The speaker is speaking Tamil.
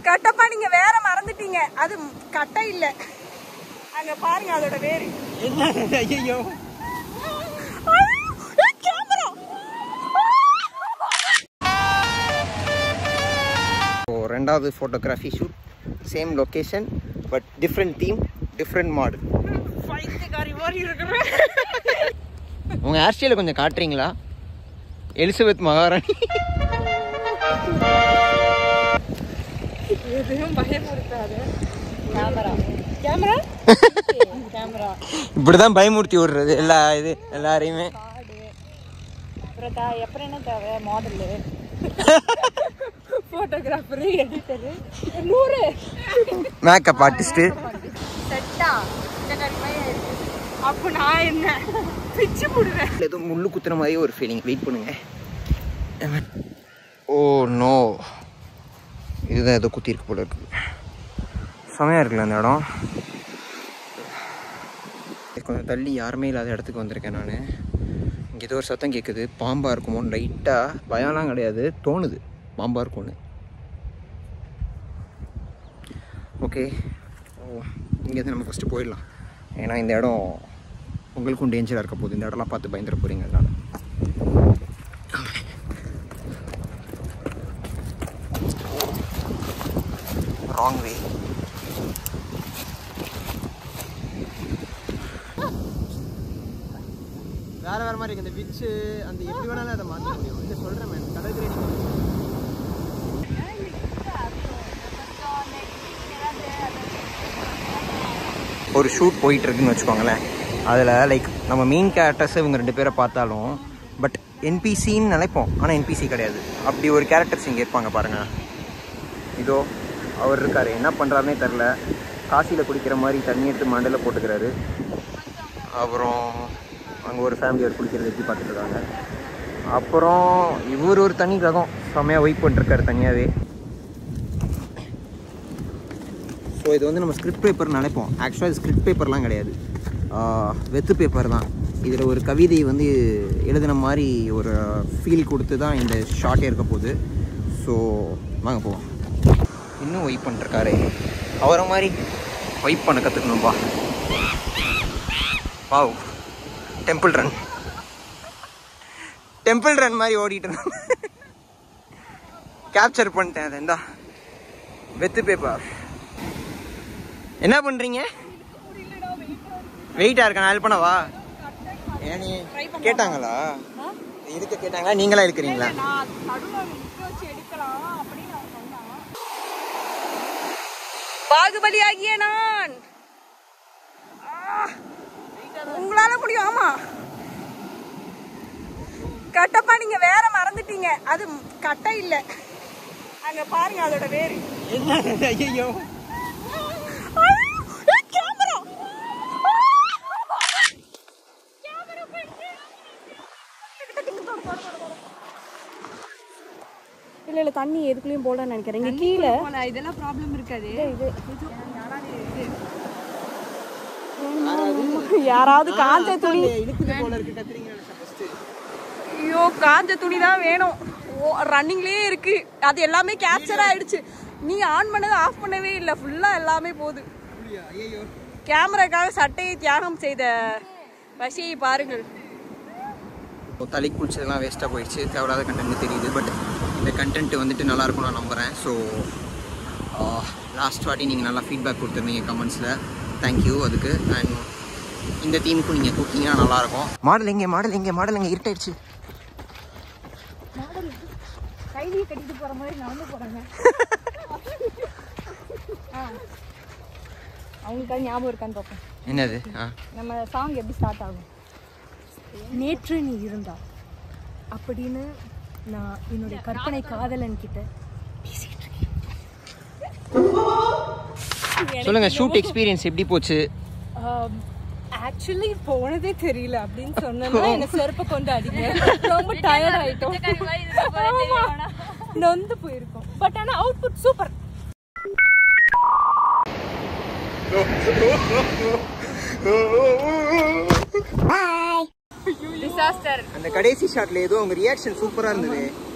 கட்டப்பா நீங்க வேற மறந்துட்டீங்க அது கட்டை இல்ல அங்க பாருங்க அதோட வேறு ஐயோ கேமரா ஸோ ரெண்டாவது photography shoot same location but different theme different model பைத்தியக்காரி மாதிரி இருக்கிற உங்கள் ஹேர் ஸ்டைலை கொஞ்சம் காட்டுறீங்களா எலிசபெத் மகாராணி எதுவும் பயமுறுத்தாது கேமரா கேமரா கேமரா இப்படி தான் பயமுறுத்தி விடுறது எல்லா இது எல்லாரையுமே காடு அப்புறம் தா அப்புறம் என்ன தேவை மாடலு ஃபோட்டோகிராஃபரு எடிட்டரு நூறு மேக்கப் ஆர்டிஸ்ட்டு செட்டா அப்போ நான் என்ன பிச்சு போடுவேன் ஏதோ முள்ளு குத்துற மாதிரி ஒரு ஃபீலிங் வெயிட் பண்ணுங்க ஓ நோ இதுதான் ஏதோ குத்திருக்கு போல இருக்கு செமையாக இருக்குல்ல அந்த இடம் கொஞ்சம் தள்ளி யாருமே இல்லாத இடத்துக்கு வந்திருக்கேன் நான் இங்கே ஏதோ ஒரு சத்தம் கேட்குது பாம்பாக இருக்குமோன்னு லைட்டாக பயம்லாம் கிடையாது தோணுது பாம்பாக இருக்கும்னு ஓகே ஓ இங்கேருந்து நம்ம ஃபஸ்ட்டு போயிடலாம் ஏன்னா இந்த இடம் உங்களுக்கும் டேஞ்சராக இருக்க போகுது இந்த இடம்லாம் பார்த்து பயந்துட போகிறீங்க அதனால ராங் வே வேற வேற மாதிரி இருக்கு இந்த பிச்சு அந்த எப்படி வேணாலும் அதை மாற்ற முடியும் இல்லை சொல்கிறேன் மேம் கடற்கரை ஒரு ஷூட் போயிட்டு இருக்குன்னு வச்சுக்கோங்களேன் அதில் லைக் நம்ம மெயின் கேரக்டர்ஸ் இவங்க ரெண்டு பேரை பார்த்தாலும் பட் என்பிசின்னு நினைப்போம் ஆனால் என்பிசி கிடையாது அப்படி ஒரு கேரக்டர்ஸ் இங்கே இருப்பாங்க பாருங்கள் இதோ அவர் இருக்கார் என்ன பண்ணுறாருனே தெரில காசியில் குடிக்கிற மாதிரி தண்ணி எடுத்து மண்டல போட்டுக்கிறாரு அப்புறம் அங்கே ஒரு ஃபேமிலி ஒரு குளிக்கிறது எப்படி பார்த்துட்டு இருக்காங்க அப்புறம் இவர் ஒரு தனி ரகம் செம்மையாக வெயிட் பண்ணிருக்காரு தனியாகவே ஸோ இது வந்து நம்ம ஸ்கிரிப்ட் பேப்பர் நினைப்போம் ஆக்சுவலாக இது ஸ்கிரிப்ட் பேப்பர்லாம் கிடையாது ஆஹ் வெத்து பேப்பர் தான் இதில் ஒரு கவிதை வந்து எழுதின மாதிரி ஒரு ஃபீல் கொடுத்து தான் இந்த ஷார்ட்டே இருக்க போகுது ஸோ வாங்க போவோம் இன்னும் வெயிட் பண்ணிருக்காரு அவரை மாதிரி வெயிட் பண்ண கற்றுக்கணும்பா wow temple run temple run மாதிரி ஓடிட்டு இருந்தேன் கேப்சர் பண்ணிட்டேன் அதை இந்தா வெத்து பேப்பர் என்ன பண்றீங்க வெயிட்டா இருக்க நான் ஹெல்ப் பண்ணவா ஏன் நீ கேட்டாங்களா இருக்க கேட்டாங்களா நீங்களா இருக்கிறீங்களா நான் நடுவில் நிற்க வச்சு எடுக்கலாம் அப்படின்னு நான் சொன்னேன் பாகுபலி ஆகிய நான் ஆ! உங்களால முடியும் ஆமா கட்டப்பா நீங்க வேற மறந்துட்டீங்க அது கட்டை இல்ல அங்க பாருங்க அதோட வேறு ஐயோ கேமரா இல்ல இல்ல தண்ணி எதுக்குள்ளயும் போடணும்னு நினைக்கிறேன் இங்க கீழே இதெல்லாம் ப்ராப்ளம் இருக்காது யாராவது காஞ்ச துணி இழுக்குது போல இருக்கு கத்துறீங்க ஐயோ காஞ்ச துணி தான் வேணும் ஓ ரன்னிங்லயே இருக்கு அது எல்லாமே கேப்சர் ஆயிடுச்சு நீங்க ஆன் பண்ணது ஆஃப் பண்ணவே இல்லை ஃபுல்லா எல்லாமே போகுது ஐயோ கேமராக்காக சட்டையை தியாகம் செய்த பசியை பாருங்கள் தலைக்கு குளிச்சதெல்லாம் வேஸ்ட்டாக போயிடுச்சு தேவையில்லாத கண்டென்ட் தெரியுது பட் இந்த கண்டென்ட் வந்துட்டு நல்லா இருக்கும் நான் நம்புகிறேன் ஸோ லாஸ்ட் வாட்டி நீங்கள் நல்லா ஃபீட்பேக் கொடுத்துருந்தீங்க கமெண்ட்ஸில் தேங்க்யூ அதுக்கு அண்ட் இந்த தீமுக்கும் நீங்கள் கொடுத்தீங்கன்னா நல்லாயிருக்கும் மாடல் எங்கே மாடல் எங்கே மாடல் எங்கே இருட்டாயிடுச்சு கைலியை கட்டிட்டு போற மாதிரி நடந்து போறாங்க அவங்களுக்காக ஞாபகம் இருக்கான்னு பார்ப்போம் என்னது ஆ நம்ம சாங் எப்படி ஸ்டார்ட் ஆகும் நேற்று நீ இருந்தா அப்படின்னு நான் என்னுடைய கற்பனை காதலன் கிட்ட சொல்லுங்கள் ஷூட் எக்ஸ்பீரியன்ஸ் எப்படி போச்சு ஆக்சுவலி போனதே தெரியல அப்படின்னு சொன்னா என்ன செருப்பை கொண்டு அடிங்க ரொம்ப டயர்ட் ஆயிட்டோம் ஆமா. நொந்து போயிருக்கோம் பட் ஆனா அவுட்புட் சூப்பர் டிசாஸ்டர் அந்த கடைசி ஷாட்ல ஏதோ உங்க ரியாக்ஷன் சூப்பரா இருந்தது